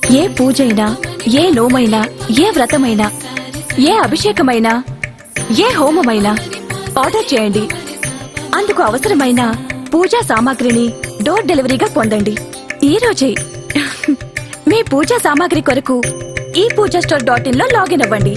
ఏ పూజైనా ఏ నోమైనా ఏ వ్రతమైనా ఏ అభిషేకమైనా ఏ హోమమైనా ఆర్డర్ చేయండి అందుకు అవసరమైన పూజా సామాగ్రిని డోర్ డెలివరీగా పొందండి ఈ రోజే మీ పూజా సామాగ్రి కొరకు ఈ పూజా స్టోర్ డాట్ ఇన్ లో లాగిన్ అవ్వండి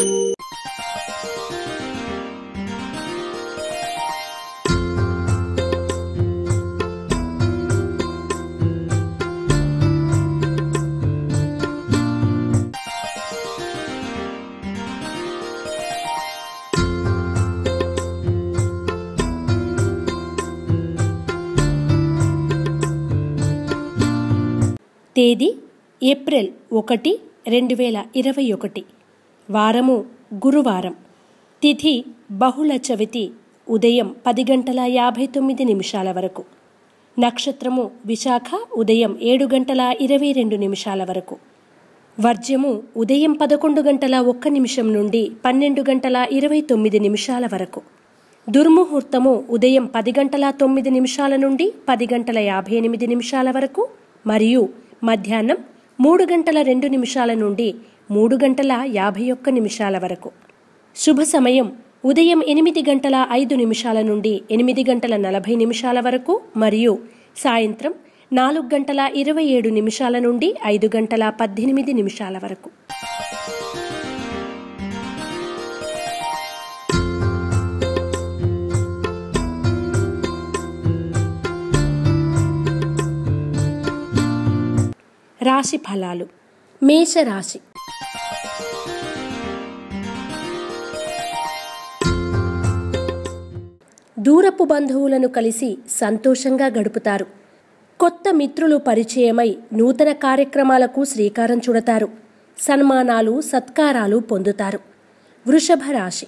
తేదీ ఏప్రిల్ ఒకటి రెండు వేల ఇరవై ఒకటి వారము గురువారం తిథి బహుళ చవితి ఉదయం పది గంటల యాభై తొమ్మిది నిమిషాల వరకు నక్షత్రము విశాఖ ఉదయం ఏడు గంటల ఇరవై రెండు నిమిషాల వరకు వర్జ్యము ఉదయం పదకొండు గంటల ఒక్క నిమిషం నుండి పన్నెండు గంటల ఇరవై తొమ్మిది నిమిషాల వరకు దుర్ముహూర్తము ఉదయం పది గంటల తొమ్మిది నిమిషాల నుండి పది గంటల యాభై ఎనిమిది నిమిషాల వరకు మరియు మధ్యాహ్నం మూడు గంటల రెండు నిమిషాల నుండి మూడు గంటల యాభై ఒక్క నిమిషాల వరకు శుభ సమయం ఉదయం ఎనిమిది గంటల ఐదు నిమిషాల నుండి ఎనిమిది గంటల నలభై నిమిషాల వరకు మరియు సాయంత్రం నాలుగు గంటల ఇరవై ఏడు నిమిషాల నుండి ఐదు గంటల పద్దెనిమిది నిమిషాల వరకు రాశి ఫలాలు మేషరాశి దూరపు బంధువులను కలిసి సంతోషంగా గడుపుతారు కొత్త మిత్రులు పరిచయమై నూతన కార్యక్రమాలకు శ్రీకారం చుడతారు సన్మానాలు సత్కారాలు పొందుతారు వృషభ రాశి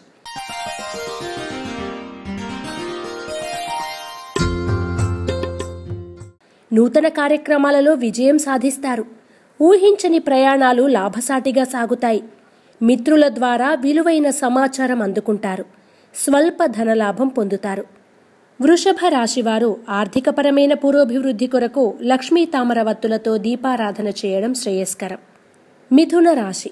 నూతన కార్యక్రమాలలో విజయం సాధిస్తారు ఊహించని ప్రయాణాలు లాభసాటిగా సాగుతాయి మిత్రుల ద్వారా విలువైన సమాచారం అందుకుంటారు స్వల్ప ధనలాభం పొందుతారు వృషభ రాశివారు ఆర్థికపరమైన పురోభివృద్ధి కొరకు లక్ష్మీ తామరవత్తులతో దీపారాధన చేయడం శ్రేయస్కరం మిథున రాశి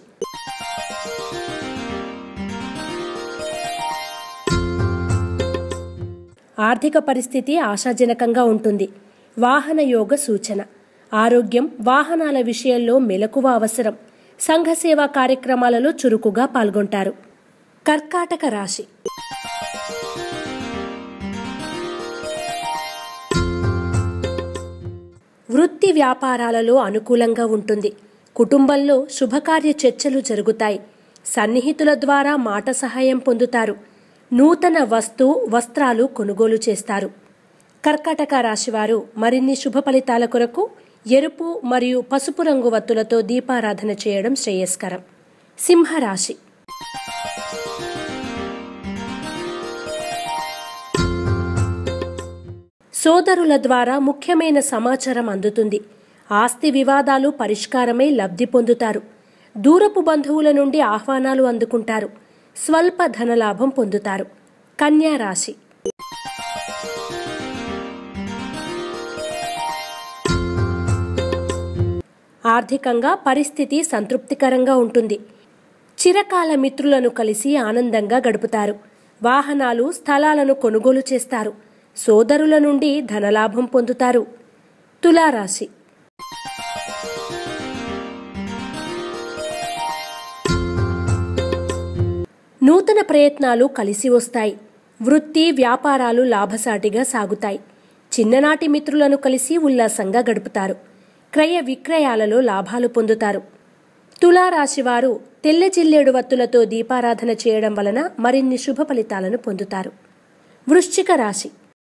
ఆర్థిక పరిస్థితి ఆశాజనకంగా ఉంటుంది వాహన యోగ సూచన ఆరోగ్యం వాహనాల విషయంలో మెలకువ అవసరం సంఘ సేవా కార్యక్రమాలలో చురుకుగా పాల్గొంటారు కర్కాటక రాశి వృత్తి వ్యాపారాలలో అనుకూలంగా ఉంటుంది కుటుంబంలో శుభకార్య చర్చలు జరుగుతాయి సన్నిహితుల ద్వారా మాట సహాయం పొందుతారు నూతన వస్తు వస్త్రాలు కొనుగోలు చేస్తారు కర్కాటక రాశివారు మరిన్ని శుభ ఫలితాల కొరకు ఎరుపు మరియు పసుపు రంగు వత్తులతో దీపారాధన చేయడం శ్రేయస్కరం సింహరాశి సోదరుల ద్వారా ముఖ్యమైన సమాచారం అందుతుంది ఆస్తి వివాదాలు పరిష్కారమై లబ్ధి పొందుతారు దూరపు బంధువుల నుండి ఆహ్వానాలు అందుకుంటారు స్వల్ప ధనలాభం పొందుతారు కన్యా రాశి ఆర్థికంగా పరిస్థితి సంతృప్తికరంగా ఉంటుంది చిరకాల మిత్రులను కలిసి ఆనందంగా గడుపుతారు వాహనాలు స్థలాలను కొనుగోలు చేస్తారు సోదరుల నుండి ధనలాభం పొందుతారు తులారాశి నూతన ప్రయత్నాలు కలిసి వస్తాయి వృత్తి వ్యాపారాలు లాభసాటిగా సాగుతాయి చిన్ననాటి మిత్రులను కలిసి ఉల్లాసంగా గడుపుతారు క్రయ విక్రయాలలో లాభాలు పొందుతారు తులారాశివారు తెల్ల జిల్లేడు వత్తులతో దీపారాధన చేయడం వలన మరిన్ని శుభ ఫలితాలను పొందుతారు వృశ్చిక రాశి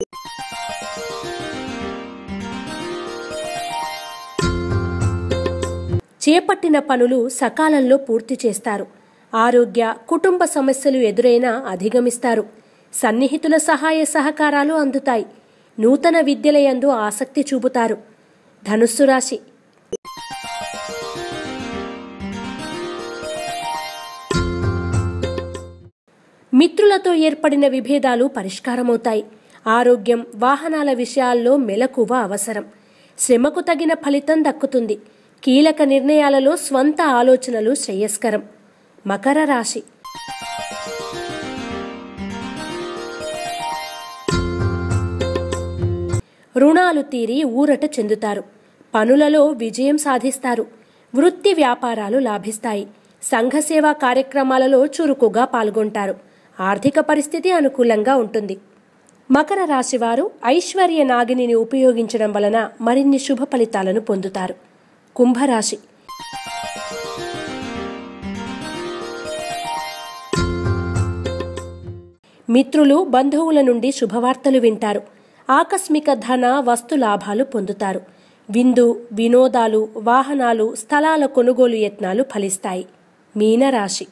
చేపట్టిన పనులు సకాలంలో పూర్తి చేస్తారు ఆరోగ్య కుటుంబ సమస్యలు ఎదురైనా అధిగమిస్తారు సన్నిహితుల సహాయ సహకారాలు అందుతాయి నూతన విద్యలయందు ఆసక్తి చూపుతారు ధనుస్సు రాశి మిత్రులతో ఏర్పడిన విభేదాలు పరిష్కారమవుతాయి ఆరోగ్యం వాహనాల విషయాల్లో మెలకువ అవసరం శ్రమకు తగిన ఫలితం దక్కుతుంది కీలక నిర్ణయాలలో స్వంత ఆలోచనలు శ్రేయస్కరం మకర రాశి రుణాలు తీరి ఊరట చెందుతారు పనులలో విజయం సాధిస్తారు వృత్తి వ్యాపారాలు లాభిస్తాయి సంఘ సేవా కార్యక్రమాలలో చురుకుగా పాల్గొంటారు ఆర్థిక పరిస్థితి అనుకూలంగా ఉంటుంది మకర రాశివారు ఐశ్వర్య నాగిని ఉపయోగించడం వలన మరిన్ని శుభ ఫలితాలను పొందుతారు కుంభరాశి మిత్రులు బంధువుల నుండి శుభవార్తలు వింటారు ఆకస్మిక ధన వస్తు లాభాలు పొందుతారు విందు వినోదాలు వాహనాలు స్థలాల కొనుగోలు యత్నాలు ఫలిస్తాయి మీనరాశి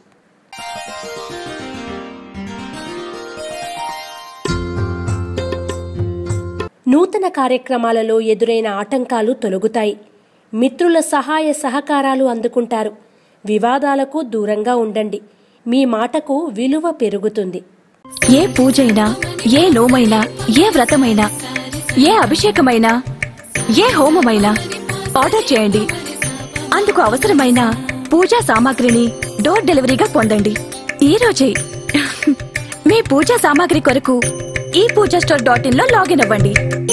నూతన కార్యక్రమాలలో ఎదురైన ఆటంకాలు తొలగుతాయి మిత్రుల సహాయ సహకారాలు అందుకుంటారు వివాదాలకు దూరంగా ఉండండి మీ మాటకు విలువ పెరుగుతుంది ఏ పూజైనా ఏ నోమైనా ఏ వ్రతమైనా ఏ అభిషేకమైనా ఏ హోమమైనా ఆర్డర్ చేయండి అందుకు అవసరమైన పూజా సామాగ్రిని డోర్ డెలివరీగా పొందండి ఈ రోజే మీ పూజా సామాగ్రి కొరకు ఈ పూజా స్టోర్ డాట్ ఇన్ లో లాగిన్ అవ్వండి